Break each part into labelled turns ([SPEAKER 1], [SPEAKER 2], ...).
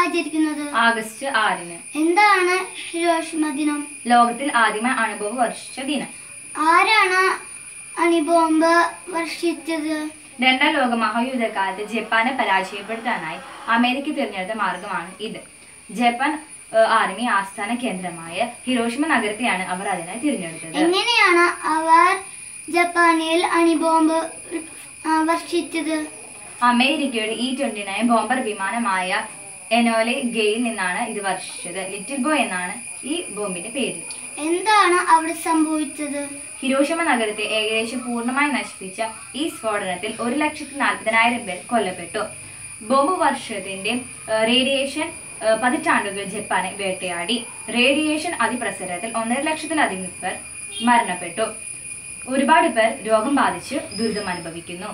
[SPEAKER 1] ആചരിക്കുന്നത്
[SPEAKER 2] ആഗസ്റ്റ് ആറിന്
[SPEAKER 1] എന്താണ് ഹിരോഷിമ ദിനം
[SPEAKER 2] ലോകത്തിൽ ആദ്യമായി അണുബോംബ് വർഷിച്ച ദിനം
[SPEAKER 1] ആരാണ് അണിബോംബ് വർഷിച്ചത്
[SPEAKER 2] രണ്ടാം ലോക മഹായുദ്ധകാലത്ത് ജപ്പാനെ പരാജയപ്പെടുത്താനായി അമേരിക്ക തിരഞ്ഞെടുത്ത മാർഗമാണ് ഇത് ജപ്പാൻ ഏഹ്, ആർമി ആസ്ഥാന കേന്ദ്രമായ ഹിരോഷിമ നഗരത്തെയാണ് അവർ അതിനായി തിരഞ്ഞെടുത്തത്
[SPEAKER 1] എങ്ങനെയാണ് അവർ ജപ്പാനിൽ അണിബോംബ് ആ, വർഷിച്ചത്
[SPEAKER 2] അമേരിക്കയുടെ ഇ ട്വന്റി നയൻ ബോംബർ വിമാനമായ എനോലെ ഗെയിൽ നിന്നാണ് ഇത് വർഷിച്ചത് ലിറ്റിൽ ബോയ് എന്നാണ് ഈ ബോംബിന്റെ പേര്
[SPEAKER 1] എന്താണ് അവിടെ സംഭവിച്ചത്
[SPEAKER 2] ഹിരോഷിമ നഗരത്തെ ഏകദേശം പൂർണ്ണമായി നശിപ്പിച്ച ഈ സ്ഫോടനത്തിൽ ഒരു ലക്ഷത്തി നാൽപ്പതിനായിരം പേർ കൊല്ലപ്പെട്ടു ബോംബ് വർഷത്തിന്റെ ഏഹ്, റേഡിയേഷൻ ഏഹ്, പതിറ്റാണ്ടുകൾ ജപ്പാനെ വേട്ടയാടി റേഡിയേഷൻ അതിപ്രസരത്തിൽ ഒന്നര ലക്ഷത്തിലധികം പേർ മരണപ്പെട്ടു ഒരുപാട് പേർ രോഗം ബാധിച്ച് ദുരിതം അനുഭവിക്കുന്നു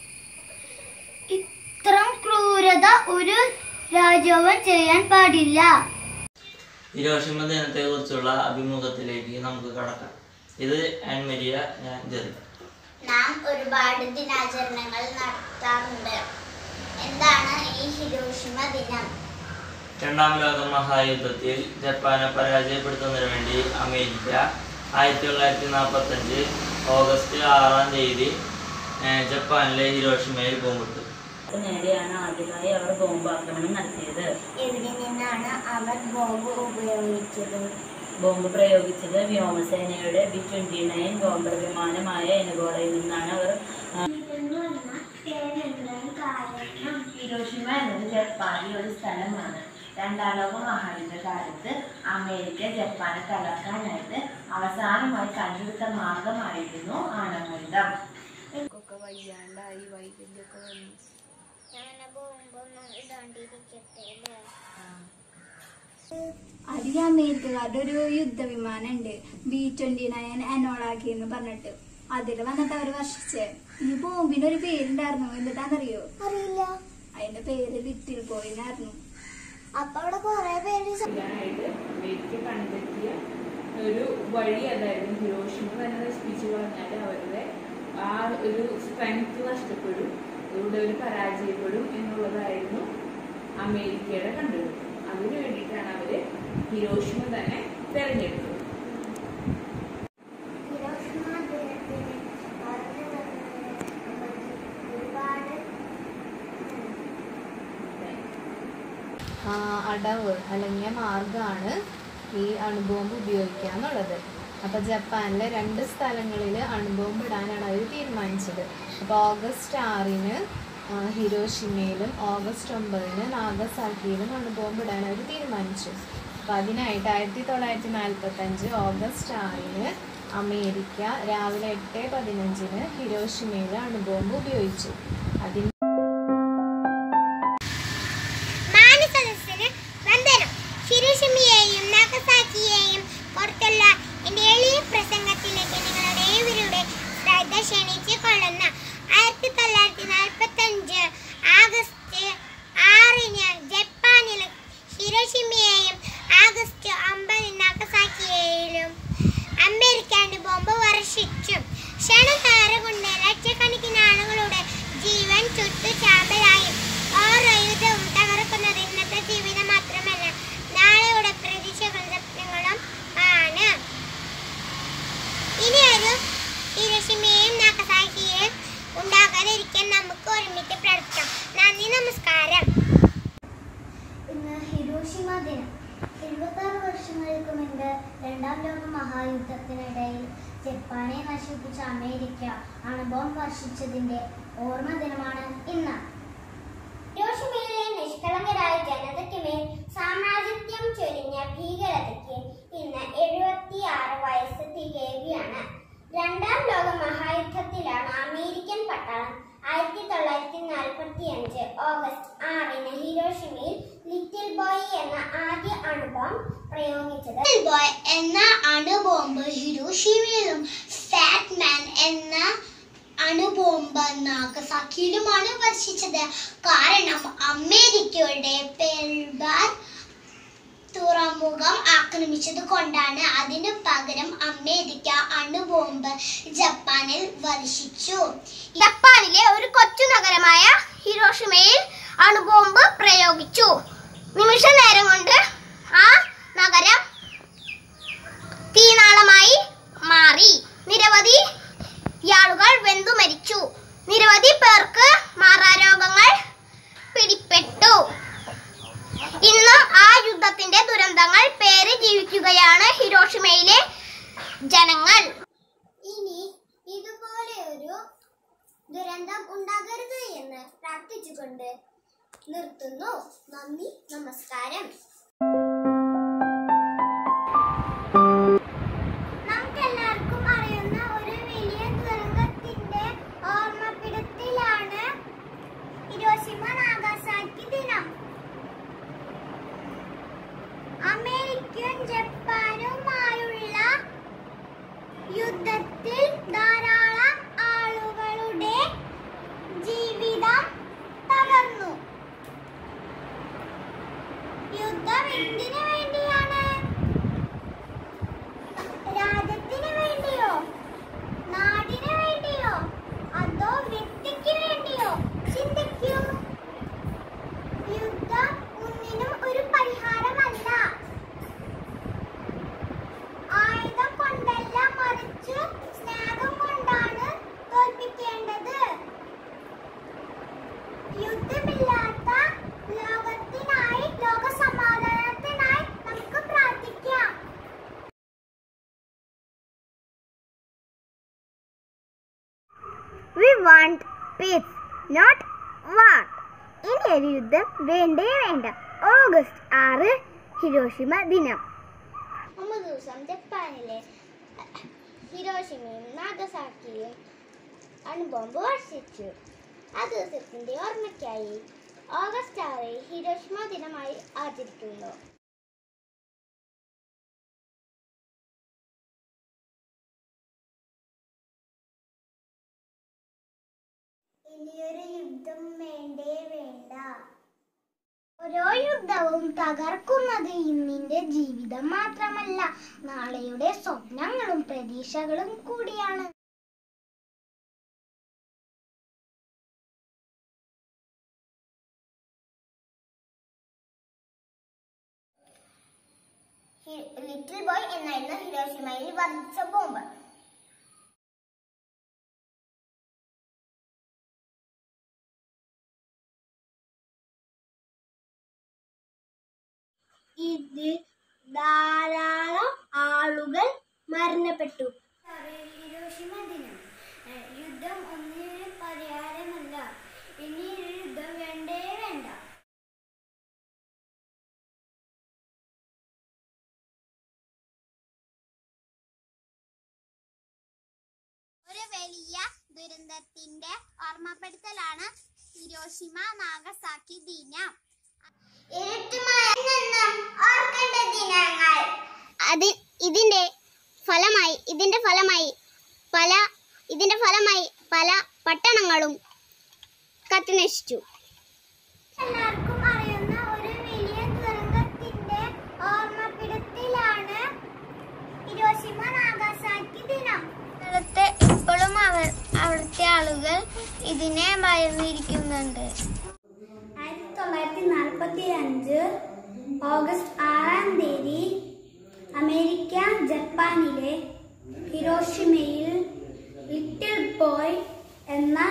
[SPEAKER 1] ഇത്രം ക്രൂരത ഒരു രാജാവും ചെയ്യാൻ പാടില്ല
[SPEAKER 3] ഹിരോഷിമ ദിനത്തെ കുറിച്ചുള്ള അഭിമുഖത്തിലേക്ക് നമുക്ക് കടക്കാം ഇത് ആൻമരിയ ഞാൻ ജെറി
[SPEAKER 1] നാം ഒരുപാട് ദിനാചരണങ്ങൾ നടത്താറുണ്ട് എന്താണ് ഈ ഹിരോഷിമ ദിനം
[SPEAKER 3] രണ്ടാം ലോക മഹായുദ്ധത്തിൽ ജപ്പാനെ പരാജയപ്പെടുത്തുന്നതിന് വേണ്ടി അമേരിക്ക ആയിരത്തി തൊള്ളായിരത്തി നാൽപ്പത്തഞ്ച് ഓഗസ്റ്റ് ആറാം തീയതി ഏഹ്, ജപ്പാനിലെ ഹിരോഷിമയിൽ ബോംബിട്ടു
[SPEAKER 4] നേരെയാണ് ആദ്യമായി അവർ ബോംബ് ആക്രമണം നടത്തിയത്
[SPEAKER 1] എവിടെ നിന്നാണ് അവർ ബോംബ് ഉപയോഗിച്ചത്
[SPEAKER 4] ബോംബ് പ്രയോഗിച്ചത് വ്യോമസേനയുടെ ബി ട്വന്റി നയൻ ബോംബർ വിമാനമായ എനഗോളയിൽ നിന്നാണ് അവർ ആ, ഹിരോഷിമ എന്നത് ജപ്പാനിൽ ഒരു സ്ഥലമാണ് രണ്ടാം ലോക മഹായുദ്ധ കാലത്ത് അമേരിക്ക ജപ്പാനെ തകർക്കാനായിട്ട് അവസാനമായി കണ്ടെടുത്ത മാർഗമായിരുന്നു ആണവായുധം
[SPEAKER 1] അത് അമേരിക്കക്കാരുടെ ഒരു യുദ്ധവിമാനം ഉണ്ട് ബി ട്വന്റി നയൻ അനോളാക്കി എന്ന് പറഞ്ഞിട്ട് അതിൽ വന്നിട്ട് അവർ വർഷിച്ചേ ഈ ബോംബിന് ഒരു പേരുണ്ടായിരുന്നു എന്താണെന്നറിയോ അറിയില്ല അതിന്റെ പേര് ലിറ്റിൽ ബോയ് എന്നായിരുന്നു അപ്പൊ അവിടെ കൊറേ പേര്
[SPEAKER 5] ചെയ്യാനായിട്ട് അമേരിക്ക കണ്ടെത്തിയ ഒരു വഴി അതായിരുന്നു ഹിരോഷിമ തന്നെ നശിപ്പിച്ചു പറഞ്ഞാൽ അവരുടെ ആ ഒരു സ്ട്രെങ്ത് നഷ്ടപ്പെടും അതുകൊണ്ട് അവർ പരാജയപ്പെടും എന്നുള്ളതായിരുന്നു അമേരിക്കയുടെ കണ്ടുപിടുത്തം അതിനു വേണ്ടിയിട്ടാണ് അവര് ഹിരോഷിമ തന്നെ തെരഞ്ഞെടുത്തത്
[SPEAKER 1] ഹിരോഷിമ ദിനത്തിന് പറഞ്ഞു തന്നതിന് അമ്മയ്ക്ക് ഒരുപാട്
[SPEAKER 6] ആ, അടവ് അല്ലെങ്കിൽ മാർഗമാണ് ഈ അണുബോംബ് ഉപയോഗിക്കുക എന്നുള്ളത് അപ്പോൾ ജപ്പാനിലെ രണ്ട് സ്ഥലങ്ങളിൽ അണുബോംബ് ഇടാനാണ് അവർ തീരുമാനിച്ചത് അപ്പോൾ ഓഗസ്റ്റ് ആറിന് ആ, ഹിരോഷിമയിലും ഓഗസ്റ്റ് ഒമ്പതിന് നാഗസാക്കിയിലും അണുബോംബ് ഇടാൻ അവർ തീരുമാനിച്ചു അപ്പോൾ അതിനായിട്ട് ആയിരത്തി തൊള്ളായിരത്തി നാൽപ്പത്തഞ്ച് ഓഗസ്റ്റ് ആറിന് അമേരിക്ക രാവിലെ എട്ട് പതിനഞ്ചിന് ഹിരോഷിമയിൽ അണുബോംബ് ഉപയോഗിച്ചു അതിന്
[SPEAKER 1] മാനസദസ്സിന് വന്ദനം ഹിരോഷിമയെയും നാഗസാക്കിയെയും കുറിച്ചുള്ള എൻ്റെ എളിയ പ്രസംഗത്തിലേക്ക് നിങ്ങളുടെ ഏവരുടെ ശ്രദ്ധ ക്ഷണിച്ചു കൊള്ളുന്ന ആയിരത്തി തൊള്ളായിരത്തി നാൽപ്പത്തി അഞ്ച് ആഗസ്റ്റ് ആറിന് ജപ്പാനിൽ ഹിരോഷിമയെയും ആഗസ്റ്റ് ഒമ്പതിന് നാഗസാക്കിയെയിലും അമേരിക്കൻ ബോംബ് വർഷിച്ചു ക്ഷണകാര കൊണ്ട് ലക്ഷക്കണക്കിന് ആളുകളുടെ ജീവൻ ചുട്ടു ചാമ്പലായും ഓരോ യുദ്ധവും തകർക്കുന്നത് ഇന്നത്തെ ജീവിതം മാത്രമല്ല നാളെയുടെ പ്രതീക്ഷകളും സ്വപ്നങ്ങളും ആണ് ഇനിയൊരു ഹിരോഷിമയും നാഗസാക്കിയെയും ഉണ്ടാകാതിരിക്കാൻ നമുക്ക് ഒരുമിച്ച് പ്രാർത്ഥിക്കാം നന്ദി നമസ്കാരം ഇന്ന് ഹിരോഷിമ ദിനം എഴുപത്താറ് വർഷങ്ങൾക്ക് മുൻപ് രണ്ടാം ലോക മഹായുദ്ധത്തിനിടയിൽ ജപ്പാനെ നശിപ്പിച്ച അമേരിക്ക അണുബോംബ് വർഷിച്ചതിന്റെ ഓർമ്മ ദിനമാണ് ഇന്ന് ഹിരോഷിമയിലെ നിഷ്കളങ്കരായ ജനതയ്ക്ക് മേൽ സാമ്രാജ്യത്വം ചൊരിഞ്ഞ ഭീകരതയ്ക്ക് ഇന്ന് എഴുപത്തിയാറ് വയസ്സ് തികയുകയാണ് രണ്ടാം ലോക മഹായുദ്ധത്തിലാണ് അമേരിക്കൻ പട്ടാളം ആയിരത്തി തൊള്ളായിരത്തി നാൽപ്പത്തി അഞ്ച് ഓഗസ്റ്റ് ആറിന് ഹിരോഷിമയിൽ ലിറ്റിൽ ബോയ് എന്ന ആദ്യ അണുബോംബ് പ്രയോഗിച്ചത് ലിറ്റിൽ ബോയ് എന്ന അണുബോംബ് ഹിരോഷിമയിലും ഫാറ്റ് മാൻ എന്ന അണുബോംബ് നാഗസാക്കിയിലുമാണ് വർഷിച്ചത് കാരണം അമേരിക്കയുടെ പെൽബാർ തുറമുഖം ആക്രമിച്ചത് കൊണ്ടാണ് അതിനു പകരം അമേരിക്ക അണുബോംബ് ജപ്പാനിൽ വർഷിച്ചു ജപ്പാനിലെ ഒരു കൊച്ചു നഗരമായ ഹിരോഷിമയിൽ അണുബോംബ് പ്രയോഗിച്ചു
[SPEAKER 7] നിമിഷ നേരം കൊണ്ട് ആ നഗരം തീനാളമായി മാറി നിരവധി ആളുകൾ വെന്തു മരിച്ചു നിരവധി പേർക്ക് മാറാരോഗങ്ങൾ പിടിപെട്ടു ഇന്നും ആ യുദ്ധത്തിന്റെ ദുരന്തങ്ങൾ പേര് ജീവിക്കുകയാണ് ഹിരോഷിമയിലെ ജനങ്ങൾ ഇനി ഇതുപോലെ ഒരു ദുരന്തം ഉണ്ടാകരുത് എന്ന് പ്രാർത്ഥിച്ചുകൊണ്ട് നിർത്തുന്നു നന്ദി നമസ്കാരം നമുക്കെല്ലാവർക്കും അറിയുന്ന ഒരു വലിയ ദുരന്തത്തിന്റെ ഓർമ്മപ്പെടുത്തലാണ് ഹിരോഷിമ നാഗാസാക്കി ദിനം അമേരിക്കൻ ജപ്പാനുമായുള്ള യുദ്ധത്തിൽ ധാരാളം ആളുകളുടെ ജീവിതം തകർന്നു യുദ്ധം എന്തിനു വേണ്ടിയാണ് രാജ്യത്തിന് വേണ്ടിയോ നാടിന് വേണ്ടിയോ അതോ വ്യക്തിക്ക് വേണ്ടിയോ ചിന്തിക്കൂ യുദ്ധം ഒന്നിനും ഒരു പരിഹാരമല്ല ആയുധം കൊണ്ടല്ല മറിച്ച് സ്നേഹം കൊണ്ടാണ് തോൽപ്പിക്കേണ്ടത് യുദ്ധമില്ലാത്ത ലോകത്തിനായി ലോക സമാധാനത്തിനായി നമുക്ക് പ്രാർത്ഥിക്കാം we want peace not war ഇനി ഒരു യുദ്ധം വേണ്ടേ വേണ്ട ഓഗസ്റ്റ് ആറ് ഹിരോഷിമ ദിനം ഒമ്പത് ദിവസം ജപ്പാനിലെ ഹിരോഷിമയും നാഗസാക്കിയും അണുബോംബ് വർഷിച്ചു ആ ദിവസത്തിന്റെ ഓർമ്മയ്ക്കായി ഓഗസ്റ്റ് ആറ് ഹിരോഷിമ ദിനമായി ആചരിക്കുന്നു ഇനിയൊരു യുദ്ധം വേണ്ടേ വേണ്ട ഓരോ യുദ്ധവും തകർക്കുന്നത് ഇന്നിന്റെ ജീവിതം മാത്രമല്ല നാളെയുടെ സ്വപ്നങ്ങളും പ്രതീക്ഷകളും കൂടിയാണ് ലിറ്റിൽ ബോയ് എന്നായിരുന്നു ഹിരോഷിമയിൽ വർദ്ധിച്ച ബോംബ് ഇതിൽ ധാരാളം ആളുകൾ മരണപ്പെട്ടു ഹിരോഷിമ ദിനം ഏഹ് യുദ്ധം ഒന്നിനും പരിഹാരമല്ല ഇനി ഒരു യുദ്ധം വേണ്ടേ വേണ്ട ഒരു വലിയ ദുരന്തത്തിന്റെ ഓർമ്മപ്പെടുത്തലാണ് ഹിരോഷിമ നാഗസാക്കി ദിനം ഓർക്കേണ്ട ദിനങ്ങൾ അതി ഇതിന്റെ ഫലമായി ഇതിന്റെ ഫലമായി പല ഇതിന്റെ ഫലമായി പല പട്ടണങ്ങളും കത്തിനശിച്ചു എല്ലാവർക്കും അറിയുന്ന ഒരു വലിയ ദുരന്തത്തിന്റെ ഓർമ്മപ്പെടുത്തലാണ് ഹിരോഷിമ നാഗാസാക്കി ദിനം സ്ഥലത്ത് ഇപ്പോഴും അവർ അവിടുത്തെ ആളുകൾ ഇതിനെ ഭയന്നിരിക്കുന്നുണ്ട് ആയിരത്തി തൊള്ളായിരത്തി നാൽപ്പത്തി അഞ്ച് ഓഗസ്റ്റ് ആറാം തീയതി അമേരിക്ക ജപ്പാനിലെ ഹിരോഷിമയിൽ ലിറ്റിൽ ബോയ് എന്ന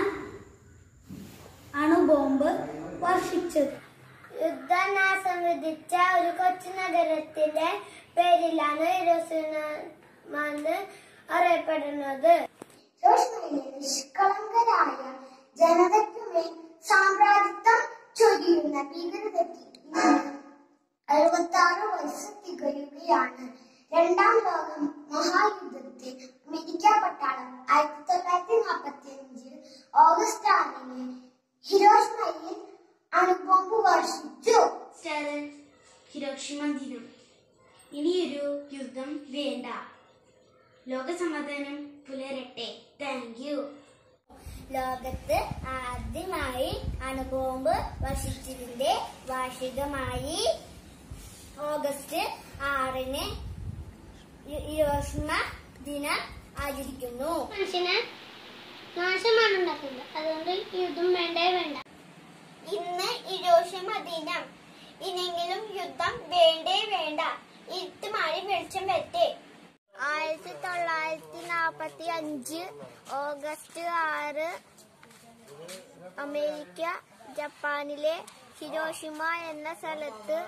[SPEAKER 7] അണുബോംബ് വർഷിച്ചത് യുദ്ധനാശം വിധിച്ച ഒരു കൊച്ചു നഗരത്തിന്റെ പേരിലാണ് ഹിരോഷിമ എന്ന് അറിയപ്പെടുന്നത് ഹിരോഷിമയിലെ നിഷ്കളങ്കരായ ജനതയ്ക്കുമേൽ സാമ്രാജ്യത്വം ചൊരിയുന്ന ഭീകരതയ്ക്ക് ഇന്ന് അറുപത്താറ് വയസ്സ് തികയുകയാണ് രണ്ടാം ലോക മഹായുദ്ധത്തിൽ അമേരിക്ക പട്ടാളം ആയിരത്തി തൊള്ളായിരത്തി നാൽപ്പത്തി അഞ്ച് ഓഗസ്റ്റ് ആറിന് ഹിരോഷിമയിൽ അണുബോംബ് വർഷിച്ചു
[SPEAKER 8] ഹിരോഷിമ ദിനം ഇനിയൊരു യുദ്ധം വേണ്ട ലോകസമാധാനം പുലരട്ടെ താങ്ക് യു
[SPEAKER 7] ലോകത്ത് ആദ്യമായി അണുബോംബ് വർഷിച്ചതിന്റെ വാർഷികമായി ഓഗസ്റ്റ് ആറിന് ഹിരോഷിമ ദിനം ആചരിക്കുന്നു മനുഷ്യന് നാശമാണ് ഉണ്ടാക്കുന്നത് അതുകൊണ്ട് യുദ്ധം വേണ്ടേ വേണ്ട ഇന്ന് ഹിരോഷിമ ദിനം ഇനിയെങ്കിലും യുദ്ധം വേണ്ടേ വേണ്ട ഇരുട്ട് മാറി വെളിച്ചം വരട്ടെ ആയിരത്തി തൊള്ളായിരത്തി നാൽപ്പത്തി അഞ്ച് ഓഗസ്റ്റ് ആറ് അമേരിക്ക ജപ്പാനിലെ ഹിരോഷിമ എന്ന സ്ഥലത്ത്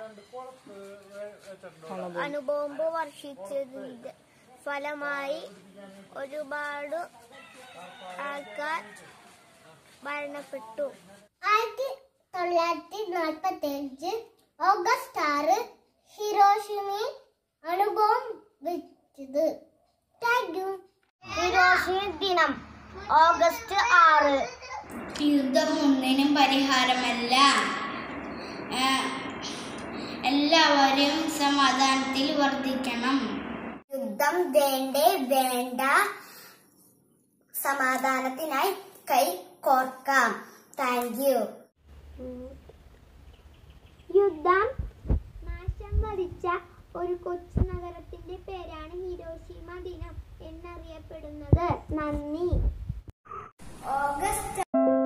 [SPEAKER 7] അണുബോംബ് വർഷിച്ചതിന്റെ ഫലമായി ഒരുപാട് ആൾക്കാർ മരണപ്പെട്ടു ആയിരത്തി തൊള്ളായിരത്തി നാൽപ്പത്തി അഞ്ച് ഓഗസ്റ്റ് ആറ് ഹിരോഷിമയിൽ അണുബോംബ് വെച്ചത് താങ്ക് യു ഹിരോഷിമ ദിനം ഓഗസ്റ്റ് ആറ്
[SPEAKER 8] യുദ്ധം ഒന്നിനും പരിഹാരമല്ല ആ, എല്ലാവരും സമാധാനത്തിൽ വർദ്ധിക്കണം
[SPEAKER 7] യുദ്ധം വേണ്ടേ വേണ്ട സമാധാനത്തിനായി കൈ കോർക്കാം താങ്ക് യു യുദ്ധം നാശം വരിച്ച ഒരു കൊച്ചു നഗരത്തിന്റെ പേരാണ് ഹിരോഷിമ ദിനം എന്നറിയപ്പെടുന്നത് നന്ദി ഓഗസ്റ്റ്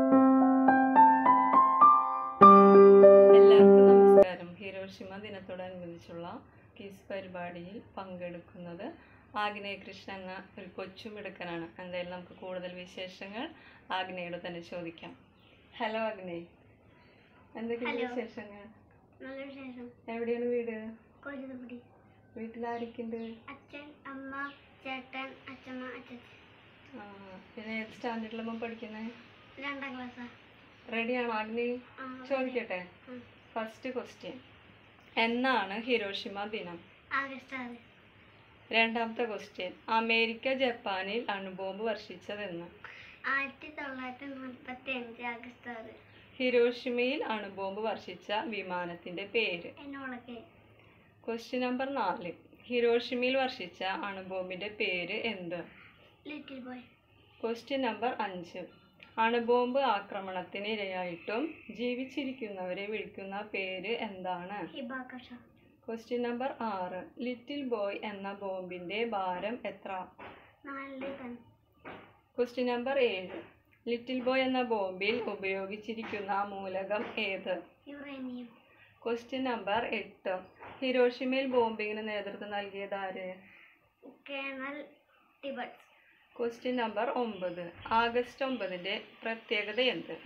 [SPEAKER 9] എല്ലാവർക്കും നമസ്കാരം ഹിരോഷിമ ദിനത്തോടനുബന്ധിച്ചുള്ള കിസ് പരിപാടിയിൽ പങ്കെടുക്കുന്നത് ആഗ്നേയ കൃഷ്ണ എന്ന ഒരു കൊച്ചു മിടുക്കനാണ് എന്തായാലും നമുക്ക് കൂടുതൽ വിശേഷങ്ങൾ ആഗ്നയോട് തന്നെ ചോദിക്കാം ഹലോ ആഗ്നേയ് എന്തൊക്കെയാണ്
[SPEAKER 7] Hello.
[SPEAKER 9] വിശേഷങ്ങൾ
[SPEAKER 7] നല്ല വിശേഷം
[SPEAKER 9] എവിടെയാണ് വീട്
[SPEAKER 7] കൊഴുതുപിടി
[SPEAKER 9] വീട്ടിൽ ആരൊക്കെയുണ്ട്
[SPEAKER 7] അച്ഛൻ അമ്മ ചേട്ടൻ അച്ഛമ്മ അച്ഛൻ
[SPEAKER 9] ആ, പിന്നെ ഏത് സ്റ്റാൻഡേർഡിലാണ് പഠിക്കുന്നത്
[SPEAKER 7] രണ്ടാം ക്ലാസ്സാ
[SPEAKER 9] റെഡിയാണോ ആഗ്നേയ്
[SPEAKER 7] ആ.
[SPEAKER 9] ചോദിക്കട്ടെ
[SPEAKER 7] ഉം.
[SPEAKER 9] ഫസ്റ്റ് ക്വസ്റ്റ്യൻ എന്നാണ് ഹിരോഷിമ ദിനം
[SPEAKER 7] ആഗസ്റ്റ് ആറ്
[SPEAKER 9] രണ്ടാമത്തെ ക്വസ്റ്റ്യൻ അമേരിക്ക ജപ്പാനിൽ അണുബോംബ് വർഷിച്ചതെന്ന്
[SPEAKER 7] ആയിരത്തി തൊള്ളായിരത്തി നാൽപ്പത്തി അഞ്ച് ആഗസ്റ്റ് ആറ്
[SPEAKER 9] ഹിരോഷിമയിൽ അണുബോംബ് വർഷിച്ച വിമാനത്തിന്റെ പേര്
[SPEAKER 7] എന്നോടൊക്കെ
[SPEAKER 9] ക്വസ്റ്റ്യൻ നമ്പർ നാല് ഹിരോഷിമയിൽ വർഷിച്ച അണുബോംബിന്റെ പേര് എന്ത്
[SPEAKER 7] ലിറ്റിൽ ബോയ്
[SPEAKER 9] ക്വസ്റ്റ്യൻ നമ്പർ അഞ്ച് അണുബോംബ് ആക്രമണത്തിന് ഇരയായിട്ടും ജീവിച്ചിരിക്കുന്നവരെ വിളിക്കുന്ന പേര് എന്താണ്
[SPEAKER 7] ഹിബാക്കഷ
[SPEAKER 9] ക്വസ്റ്റ്യൻ നമ്പർ ആറ് ലിറ്റിൽ ബോയ് എന്ന ബോംബിന്റെ ഭാരം എത്ര
[SPEAKER 7] നാല് ടൺ
[SPEAKER 9] ക്വസ്റ്റ്യൻ നമ്പർ ഏഴ് ലിറ്റിൽ ബോയ് എന്ന ബോംബിൽ ഉപയോഗിച്ചിരിക്കുന്ന മൂലകം ഏത്
[SPEAKER 7] യുറേനിയം
[SPEAKER 9] ക്വസ്റ്റ്യൻ നമ്പർ എട്ട് ഹിരോഷിമയിൽ ബോംബിങ്ങിന് നേതൃത്വം നൽകിയത് ആര്
[SPEAKER 7] കേണൽ ടിബറ്റ്
[SPEAKER 9] ക്വസ്റ്റ്യൻ നമ്പർ ഒമ്പത് ആഗസ്റ്റ് ഒമ്പതിന്റെ പ്രത്യേകത എന്ത്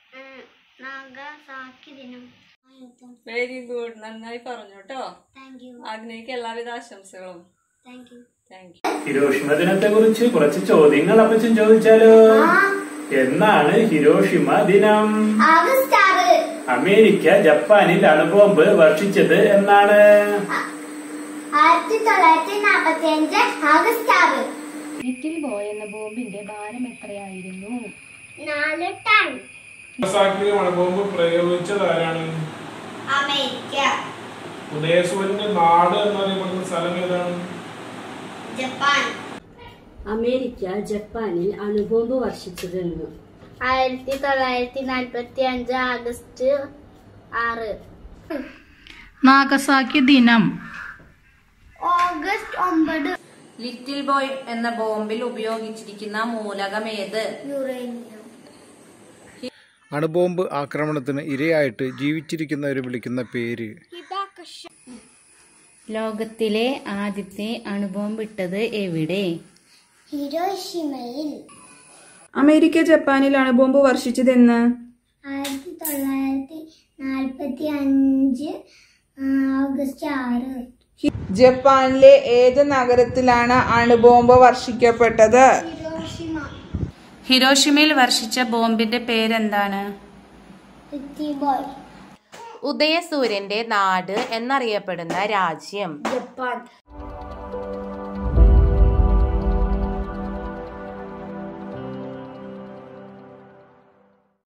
[SPEAKER 7] നാഗസാക്കി ദിനം
[SPEAKER 9] വെരി ഗുഡ് നന്നായി പറഞ്ഞു കേട്ടോ
[SPEAKER 7] താങ്ക് യു
[SPEAKER 9] ആഗ്നയ്ക്ക് എല്ലാവിധ ആശംസകളും
[SPEAKER 7] താങ്ക് യു
[SPEAKER 9] താങ്ക്
[SPEAKER 10] ഹിരോഷിമ ദിനത്തെ കുറിച്ച് കുറച്ച് ചോദ്യങ്ങൾ അപ്പച്ചൻ ചോദിച്ചാലോ എന്നാണ് ഹിരോഷിമ ദിനം
[SPEAKER 7] ആഗസ്റ്റ് ആറ്
[SPEAKER 10] അമേരിക്ക ജപ്പാനിൽ അണുബോംബ് വർഷിച്ചത് എന്നാണ്
[SPEAKER 7] ആയിരത്തി തൊള്ളായിരത്തി നാൽപ്പത്തി അഞ്ച് ആഗസ്റ്റ് ആറ്
[SPEAKER 2] ലിറ്റിൽ ബോയ് എന്ന ബോംബിന്റെ ഭാരം എത്രയായിരുന്നു
[SPEAKER 7] നാല് ടൺ
[SPEAKER 11] നാഗസാക്കിയിൽ അണുബോംബ് പ്രയോഗിച്ചത് ആരാണ്
[SPEAKER 7] അമേരിക്ക
[SPEAKER 11] ഉദയസൂര്യന്റെ നാട് എന്നറിയപ്പെടുന്ന സ്ഥലം ഏതാണ്
[SPEAKER 7] ജപ്പാൻ
[SPEAKER 4] അമേരിക്ക ജപ്പാനിൽ അണുബോംബ് വർഷിച്ചതെന്ന്
[SPEAKER 7] ആയിരത്തി തൊള്ളായിരത്തി നാൽപ്പത്തി അഞ്ച് ആഗസ്റ്റ് ആറ്
[SPEAKER 12] നാഗസാക്കി ദിനം
[SPEAKER 7] ഓഗസ്റ്റ് ഒമ്പത്
[SPEAKER 13] ലിറ്റിൽ ബോയ് എന്ന ബോംബിൽ ഉപയോഗിച്ചിരിക്കുന്ന മൂലകം ഏത്
[SPEAKER 7] യുറേനിയം
[SPEAKER 14] അണുബോംബ് ആക്രമണത്തിന് ഇരയായിട്ട് ജീവിച്ചിരിക്കുന്നവരെ വിളിക്കുന്ന പേര്
[SPEAKER 12] ലോകത്തിലെ ആദ്യത്തെ അണുബോംബ് ഇട്ടത് എവിടെ
[SPEAKER 7] ഹിരോഷിമയിൽ
[SPEAKER 15] അമേരിക്ക ജപ്പാനിൽ അണുബോംബ് വർഷിച്ചതെന്ന്
[SPEAKER 7] ആയിരത്തി തൊള്ളായിരത്തി നാൽപ്പത്തി അഞ്ച് ഓഗസ്റ്റ് ആറ്
[SPEAKER 5] ജപ്പാനിലെ ഏത് നഗരത്തിലാണ് അണുബോംബ് വർഷിക്കപ്പെട്ടത്
[SPEAKER 7] ഹിരോഷിമ
[SPEAKER 12] ഹിരോഷിമയിൽ വർഷിച്ച ബോംബിന്റെ പേരെന്താണ്
[SPEAKER 7] ബോയ്
[SPEAKER 13] ഉദയസൂര്യന്റെ നാട് എന്നറിയപ്പെടുന്ന രാജ്യം
[SPEAKER 7] ജപ്പാൻ